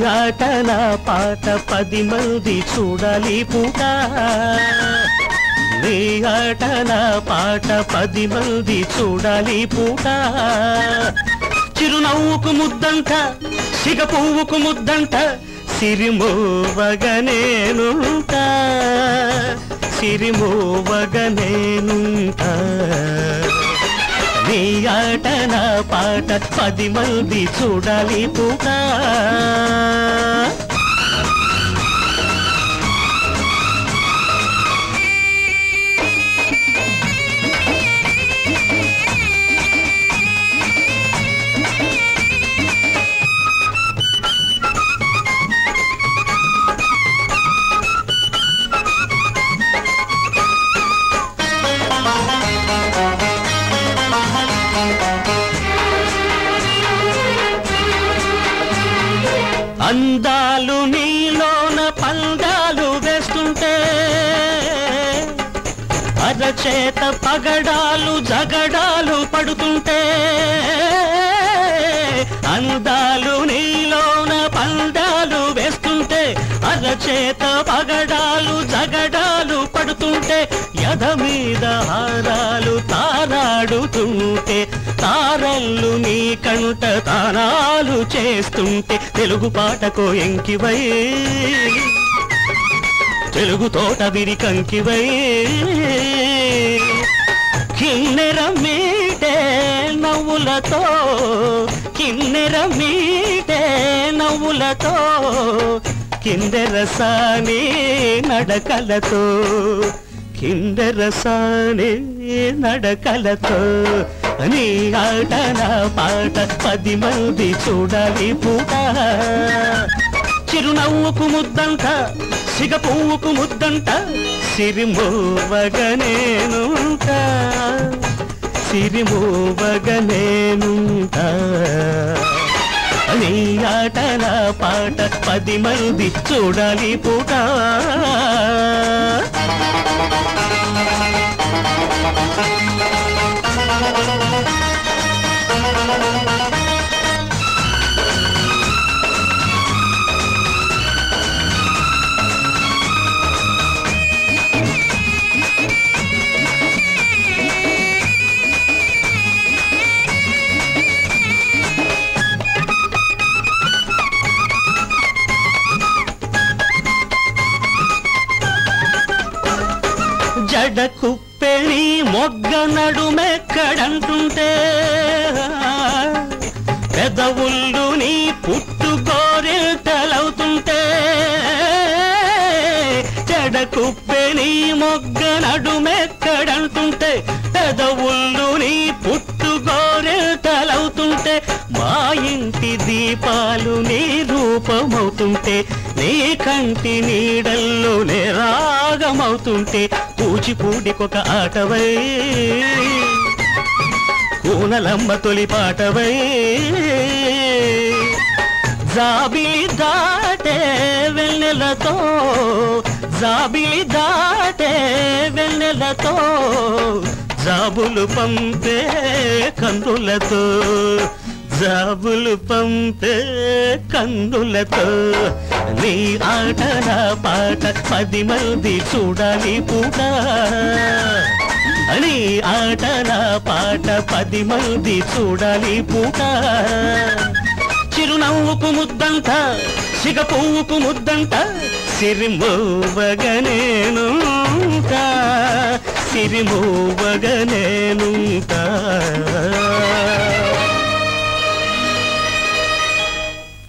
ఆట నా పాట పది మంది చూడాలి పూట నీ ఆట నా పాట పది మంది చూడాలి పూట చిరునవ్వుకు ముద్దంట సిగ పువ్వుకు ముద్దంట సిరిమోవగనేనుంటా సిరిమోవగనేనుంటా నీ ఆట నా పాట పది మంది చూడాలి పూట అందాలు నీలోన పందాలు వేస్తుంటే అరచేత పగడాలు జగడాలు పడుతుంటే అందాలు నీలోన పందాలు వేస్తుంటే అరచేత పగడాలు జగడాలు పడుతుంటే ఎద మీద హారాలు తారాడుతుంటే తారల్లు నీ కంట తానాలు చేస్తుంటే తెలుగు పాటకో ఎంకివై తెలుగు తోట విరి కంకివై కిన్నెర మీటే నవ్వులతో కిన్నెర మీటే నవ్వులతో కిందెరసాని నడకలతో కిందెరసాని నడకలతో నీ ఆట నా పాట పది మంది చూడాలి పూట చిరునవ్వుకు ముద్దంట సిగ పువ్వుకు ముద్దంట సిరిమోవగనేనుంట సిరిమోవగనేనుంట నీ ఆట నా పాట పది మంది చూడాలి పూట జడ కుప్పెళి మొగ్గ నడుమెక్కడంటుంటే పెదవుళ్ళు నీ పుట్టు కోరిల్టలవుతుంటే జడ కుప్పెళి మొగ్గ నడుమెక్కడంటుంటే పెదవుళ్ళు నీ పుట్టు గోరెల్టలవుతుంటే మా ఇంటి దీపాలు నీ రూపమవుతుంటే నీ కంటి నీడల్లో నే రాగమవుతుంటే కూచిపూడికొక ఆటవై కూనలమ్మ తొలి పాటవై జాబిలి దాటే వెన్నెలతో జాబిలి దాటే వెన్నెలతో జాబులు పంపే కన్నులతో జాబులు పంపే కన్నులతో నీ ఆట నా పాట పది మంది చూడాలి పూట నీ ఆట నా పాట పది మంది చూడాలి పూట చిరునవ్వుకు ముద్దంట సిగ పువ్వుకు ముద్దంట సిరిమోవగనేనుంట సిరిమోవగనేనుంట